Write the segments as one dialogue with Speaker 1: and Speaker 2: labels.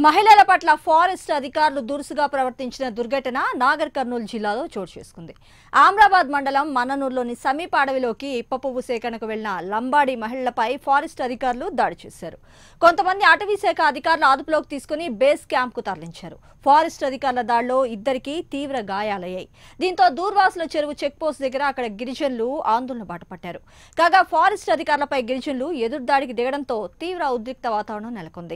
Speaker 1: మహిళల పట్ల ఫారెస్ట్ అధికారులు దురుసుగా ప్రవర్తించిన దుర్ఘటన నాగర్ కర్నూలు జిల్లాలో చోటు చేసుకుంది ఆమ్రాబాద్ మండలం మన్ననూరులోని సమీప అడవిలోకి ఇప్ప పువ్వు సేకరణకు వెళ్లిన లంబాడి మహిళలపై ఫారెస్ట్ అధికారులు దాడి చేశారు కొంతమంది అటవీ శాఖ అధికారులు అదుపులోకి తీసుకుని బేస్ క్యాంప్ కు తరలించారు ఫారెస్ట్ అధికారుల దాడిలో ఇద్దరికి తీవ్ర గాయాలయ్యాయి దీంతో దూర్వాసుల చెరువు చెక్ పోస్ట్ దగ్గర అక్కడ గిరిజనులు ఆందోళన బాటపట్టారు కాగా ఫారెస్ట్ అధికారులపై గిరిజనులు ఎదురుదాడికి దిగడంతో తీవ్ర ఉద్రిక్త వాతావరణం నెలకొంది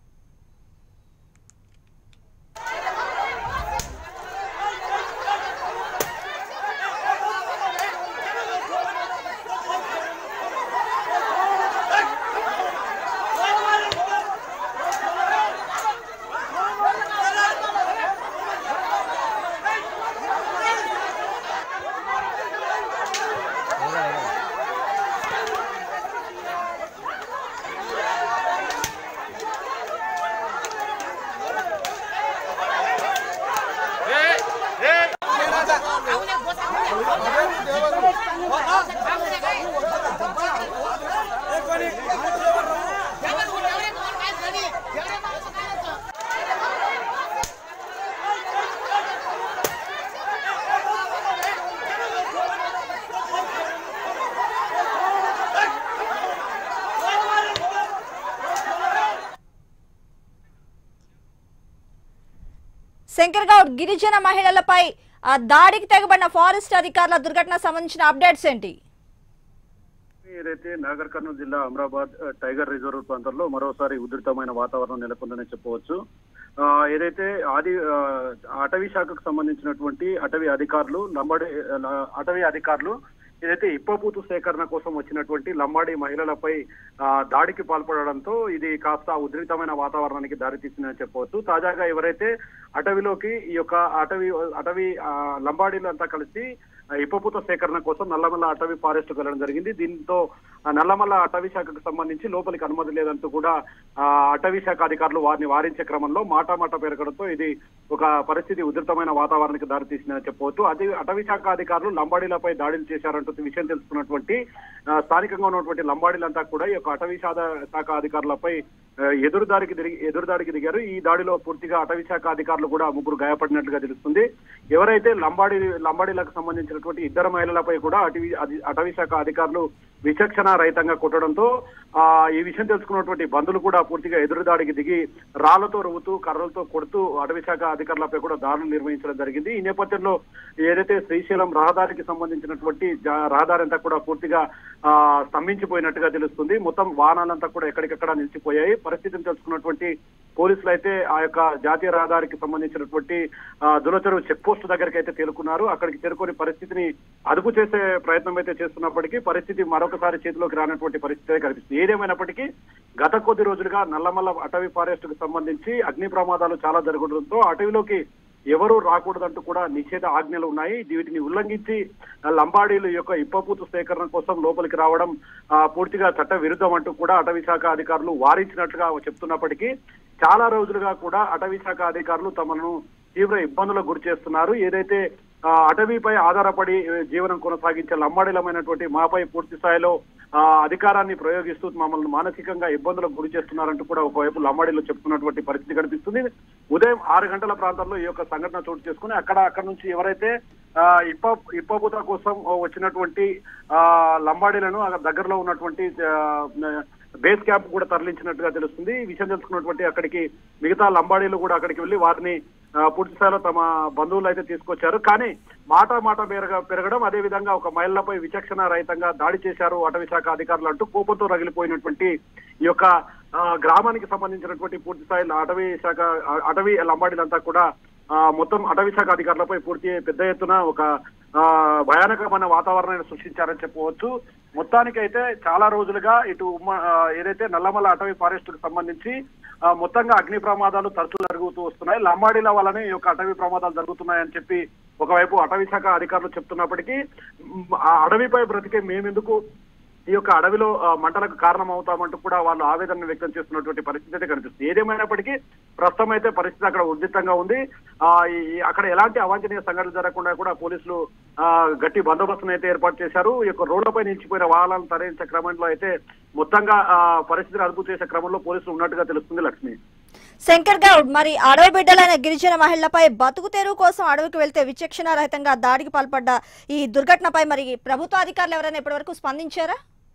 Speaker 1: శంకర్ గౌడ్ గిరిజన మహిళలపై ఆ దాడికి తెగబడిన ఫారెస్ట్ అధికారుల దుర్ఘటన సంబంధించిన అప్డేట్స్ ఏంటి
Speaker 2: ఏదైతే నాగర్ కర్నూలు జిల్లా అమరాబాద్ ఆ, టైగర్ రిజర్వ్ ప్రాంతంలో మరోసారి ఉధృతమైన వాతావరణం నెలకొందని చెప్పవచ్చు ఆ, ఏదైతే ఆది ఆ, అటవీ శాఖకు సంబంధించినటువంటి అటవీ అధికారులు లంబాడి ఆ, అటవీ అధికారులు ఏదైతే ఇప్పపూతు సేకరణ కోసం వచ్చినటువంటి లంబాడి మహిళలపై ఆ, దాడికి పాల్పడడంతో ఇది కాస్త ఉధృతమైన వాతావరణానికి దారితీసిందని చెప్పవచ్చు తాజాగా ఎవరైతే అటవీలోకి ఈ యొక్క అటవీ అటవీ ఆ, లంబాడీలంతా కలిసి ఆ, ఇప్పపూత సేకరణ కోసం నల్లమల్ల అటవీ ఫారెస్ట్ వెళ్ళడం జరిగింది దీంతో ఆ నల్లమల్ల అటవీ శాఖకు సంబంధించి లోపలికి అనుమతి లేదంటూ కూడా ఆ అటవీ శాఖ అధికారులు వారిని వారించే క్రమంలో మాట మాట పెరగడంతో ఇది ఒక పరిస్థితి ఉధృతమైన వాతావరణానికి దారితీసిందని చెప్పవచ్చు అది అటవీ శాఖ అధికారులు లంబాడీలపై దాడులు చేశారంటూ విషయం తెలుసుకున్నటువంటి ఆ, స్థానికంగా ఉన్నటువంటి లంబాడీలంతా కూడా ఈ యొక్క అటవీ శాఖ శాఖ అధికారులపై ఆ, ఎదురుదాడికి దిగి ఎదురుదాడికి దిగారు ఈ దాడిలో పూర్తిగా అటవీ శాఖ అధికారులు కూడా ముగ్గురు గాయపడినట్లుగా తెలుస్తుంది ఎవరైతే లంబాడి లంబాడీలకు సంబంధించినటువంటి ఇద్దరు మహిళలపై కూడా అటవీ అధి- అటవీ శాఖ అధికారులు విచక్షణ రహితంగా కొట్టడంతో ఆ ఈ విషయం తెలుసుకున్నటువంటి బంధువులు కూడా పూర్తిగా ఎదురుదాడికి దిగి రాళ్లతో రువ్వుతూ కర్రలతో కొడుతూ అటవీ శాఖ అధికారులపై కూడా దాడులు నిర్వహించడం జరిగింది ఈ నేపథ్యంలో ఏదైతే శ్రీశైలం రహదారికి సంబంధించినటువంటి జా- రహదారి అంతా కూడా పూర్తిగా ఆ స్తంభించిపోయినట్టుగా తెలుస్తుంది మొత్తం వాహనాలంతా కూడా ఎక్కడికక్కడ నిలిచిపోయాయి పరిస్థితిని తెలుసుకున్నటువంటి పోలీసులు అయితే ఆ యొక్క జాతీయ రహదారికి సంబంధించినటువంటి ఆ, దులచెరువు చెక్ పోస్ట్ దగ్గరికి అయితే తేలుకున్నారు అక్కడికి చేరుకొని పరిస్థితిని అదుపు చేసే ప్రయత్నం అయితే చేస్తున్నప్పటికీ పరిస్థితి మరొకసారి చేతిలోకి రానటువంటి పరిస్థితి అయితే కనిపిస్తుంది ఏదేమైనప్పటికీ గత కొద్ది రోజులుగా నల్లమల్ల అటవీ ఫారెస్ట్ కు సంబంధించి అగ్ని ప్రమాదాలు చాలా జరగడంతో అటవీలోకి ఎవరు రాకూడదంటూ కూడా నిషేధ ఆజ్ఞలు ఉన్నాయి వీటిని ఉల్లంఘించి ఆ, లంబాడీలు యొక్క ఇప్పపూతు సేకరణ కోసం లోపలికి రావడం ఆ, పూర్తిగా చట్ట విరుద్ధం అంటూ కూడా అటవీ శాఖ అధికారులు వారించినట్లుగా చెప్తున్నప్పటికీ చాలా రోజులుగా కూడా అటవీ శాఖ అధికారులు తమను తీవ్ర ఇబ్బందులకు గురి చేస్తున్నారు ఏదైతే ఆ, అటవీపై ఆధారపడి ఏ, జీవనం కొనసాగించే లంబాడీలమైనటువంటి మాపై పూర్తి స్థాయిలో ఆ, అధికారాన్ని ప్రయోగిస్తూ మమ్మల్ని మానసికంగా ఇబ్బందులకు గురి చేస్తున్నారంటూ కూడా ఒకవైపు లంబాడీలో చెప్తున్నటువంటి పరిస్థితి కనిపిస్తుంది ఉదయం ఆరు గంటల ప్రాంతంలో ఈ యొక్క సంఘటన చోటు చేసుకుని అక్కడ అక్కడ నుంచి ఎవరైతే ఆ, ఇప్ప ఇప్పబూత కోసం వచ్చినటువంటి ఆ లంబాడీలను అక్కడ దగ్గరలో ఉన్నటువంటి ఆ, బేస్ క్యాంప్ కూడా తరలించినట్టుగా తెలుస్తుంది ఈ విషయం తెలుసుకున్నటువంటి అక్కడికి మిగతా లంబాడీలు కూడా అక్కడికి వెళ్లి వారిని ఆ, పూర్తి స్థాయిలో తమ బంధువులు అయితే తీసుకొచ్చారు కానీ మాట మాట పెరగ పెరగడం అదే విధంగా ఒక మహిళలపై విచక్షణ రహితంగా దాడి చేశారు అటవీ శాఖ అధికారులు అంటూ కోపంతో రగిలిపోయినటువంటి ఈ యొక్క ఆ, గ్రామానికి సంబంధించినటువంటి పూర్తి స్థాయిలో అటవీ శాఖ ఆ, అటవీ లంబాడీలంతా కూడా ఆ, మొత్తం అటవీ శాఖ అధికారులపై పూర్తి పెద్ద ఎత్తున ఒక ఆ, భయానకమైన వాతావరణాన్ని సృష్టించారని చెప్పవచ్చు మొత్తానికైతే చాలా రోజులుగా ఇటు ఉమ్మ ఆ, ఏదైతే నల్లమల్ల అటవీ ఫారెస్ట్ కు సంబంధించి ఆ, మొత్తంగా అగ్ని ప్రమాదాలు తరచూ జరుగుతూ వస్తున్నాయి లంబాడీల వల్లనే ఈ యొక్క అటవీ ప్రమాదాలు జరుగుతున్నాయని చెప్పి ఒకవైపు అటవీ శాఖ అధికారులు చెప్తున్నప్పటికీ మ్, ఆ అడవిపై బ్రతికే మేమెందుకు ఈ యొక్క అడవిలో ఆ, మంటలకు కారణం అవుతామంటూ కూడా వాళ్ళు ఆవేదన వ్యక్తం చేస్తున్నటువంటి పరిస్థితి అయితే కనిపిస్తుంది ఏదేమైనప్పటికీ ప్రస్తుతం అయితే పరిస్థితి అక్కడ ఉద్రిక్తంగా ఉంది ఆ ఈ- అక్కడ ఎలాంటి అవాంఛనీయ సంఘటనలు జరగకుండా కూడా పోలీసులు ఆ గట్టి బందోబస్తును అయితే ఏర్పాటు చేశారు ఈ యొక్క రోడ్లపై నిలిచిపోయిన వాహనాలను తరలించే క్రమంలో అయితే మొత్తంగా ఆ పరిస్థితిని అదుపు చేసే క్రమంలో పోలీసులు ఉన్నట్టుగా తెలుస్తుంది లక్ష్మి
Speaker 1: శంకర్ గౌడ్ మరి అడవి బిడ్డలైన గిరిజన మహిళలపై బతుకు తెరువు కోసం అడవికి వెళ్తే విచక్షణ రహితంగా దాడికి పాల్పడ్డ ఈ దుర్ఘటనపై మరి ప్రభుత్వ అధికారులు ఎవరైనా ఇప్పటివరకు స్పందించారా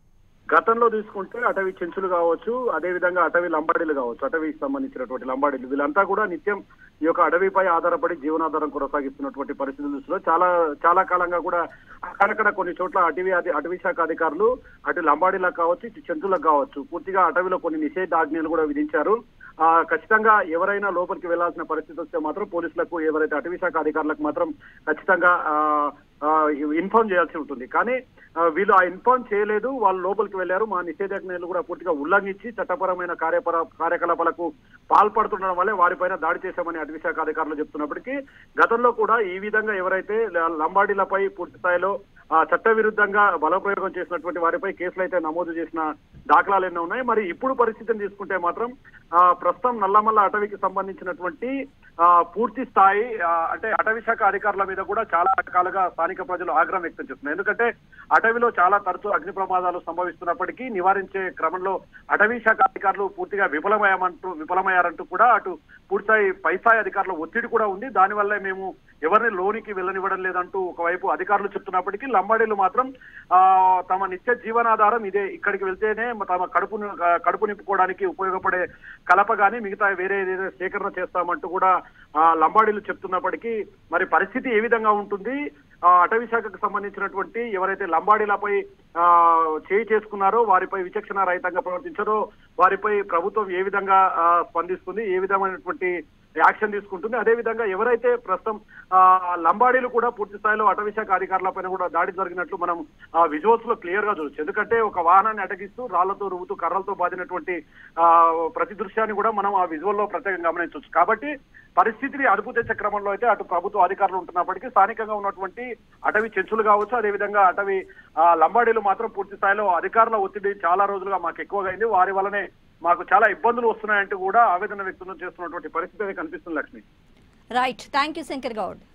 Speaker 2: గతంలో తీసుకుంటే అటవీ చెంచులు కావచ్చు అదే విధంగా అటవీ లంబాడీలు కావచ్చు అటవీకి సంబంధించినటువంటి లంబాడీలు వీళ్ళంతా కూడా నిత్యం ఈ యొక్క అడవిపై ఆధారపడి జీవనాధారం కొనసాగిస్తున్నటువంటి పరిస్థితుల దృష్టిలో చాలా చాలా కాలంగా కూడా అక్కడక్కడ కొన్ని చోట్ల అటవీ అధి- అటవీ శాఖ అధికారులు అటు లంబాడీలకు కావచ్చు ఇటు చెంచులకు కావచ్చు పూర్తిగా అటవీలో కొన్ని నిషేధాజ్ఞలు కూడా విధించారు ఆ ఖచ్చితంగా ఎవరైనా లోపలికి వెళ్లాల్సిన పరిస్థితి వస్తే మాత్రం పోలీసులకు ఎవరైతే అటవీ శాఖ అధికారులకు మాత్రం ఖచ్చితంగా ఆ, ఆ, ఇన్ఫార్మ్ చేయాల్సి ఉంటుంది కానీ ఆ, వీళ్ళు ఆ ఇన్ఫార్మ్ చేయలేదు వాళ్ళు లోపలికి వెళ్లారు మా నిషేధాజ్ఞలు కూడా పూర్తిగా ఉల్లంఘించి చట్టపరమైన కార్యపర కార్యకలాపాలకు పాల్పడుతుండడం వల్లే వారిపైన దాడి చేశామని అటవీ శాఖ అధికారులు చెప్తున్నప్పటికీ గతంలో కూడా ఈ విధంగా ఎవరైతే ల- లంబాడీలపై పూర్తి స్థాయిలో ఆ, చట్ట విరుద్ధంగా బలప్రయోగం చేసినటువంటి వారిపై కేసులు అయితే నమోదు చేసిన దాఖలాలు ఎన్నో ఉన్నాయి మరి ఇప్పుడు పరిస్థితిని తీసుకుంటే మాత్రం ఆ, ప్రస్తుతం నల్లమల్ల అటవీకి సంబంధించినటువంటి ఆ, పూర్తి స్థాయి ఆ, అంటే అటవీ శాఖ అధికారుల మీద కూడా చాలా రకాలుగా స్థానిక ప్రజలు ఆగ్రహం వ్యక్తం చేస్తున్నారు ఎందుకంటే అటవీలో చాలా తరచూ అగ్ని ప్రమాదాలు సంభవిస్తున్నప్పటికీ నివారించే క్రమంలో అటవీ శాఖ అధికారులు పూర్తిగా విఫలమయ్యామంటూ విఫలమయ్యారంటూ కూడా అటు పూర్తిస్థాయి పైస్థాయి అధికారుల ఒత్తిడి కూడా ఉంది దానివల్లే మేము ఎవరిని లోనికి వెళ్ళనివ్వడం లేదంటూ ఒకవైపు అధికారులు చెప్తున్నప్పటికీ లంబాడీలు మాత్రం ఆ తమ నిత్య జీవనాధారం ఇదే ఇక్కడికి వెళ్తేనే తమ కడుపును కడుపు నింపుకోవడానికి ఉపయోగపడే కలప గాని మిగతా వేరే ఏదైనా సేకరణ చేస్తామంటూ కూడా ఆ లంబాడీలు చెప్తున్నప్పటికీ మరి పరిస్థితి ఏ విధంగా ఉంటుంది ఆ అటవీ శాఖకు సంబంధించినటువంటి ఎవరైతే లంబాడీలపై ఆ చేయి చేసుకున్నారో వారిపై విచక్షణ రహితంగా ప్రవర్తించారో వారిపై ప్రభుత్వం ఏ విధంగా ఆ, స్పందిస్తుంది ఏ విధమైనటువంటి యాక్షన్ తీసుకుంటుంది అదే విధంగా ఎవరైతే ప్రస్తుతం ఆ లంబాడీలు కూడా పూర్తి స్థాయిలో అటవీ శాఖ అధికారులపైన కూడా దాడి జరిగినట్లు మనం ఆ విజువల్స్ లో క్లియర్ గా చూడొచ్చు ఎందుకంటే ఒక వాహనాన్ని అటగిస్తూ రాళ్లతో రువ్వుతూ కర్రలతో బాదినటువంటి ఆ ప్రతి దృశ్యాన్ని కూడా మనం ఆ విజువల్ లో ప్రత్యేకంగా గమనించవచ్చు కాబట్టి పరిస్థితిని అదుపు తెచ్చే క్రమంలో అయితే అటు ప్రభుత్వ అధికారులు ఉంటున్నప్పటికీ స్థానికంగా ఉన్నటువంటి అటవీ చెంచులు కావచ్చు అదేవిధంగా అటవీ ఆ, లంబాడీలు మాత్రం పూర్తి స్థాయిలో అధికారుల ఒత్తిడి చాలా రోజులుగా మాకు ఎక్కువగా అయింది వారి వల్లనే మాకు చాలా ఇబ్బందులు వస్తున్నాయంటూ కూడా ఆవేదన వ్యక్తం చేస్తున్నటువంటి పరిస్థితి అయితే కనిపిస్తుంది Lakshmi
Speaker 1: right thank you Shankar Goud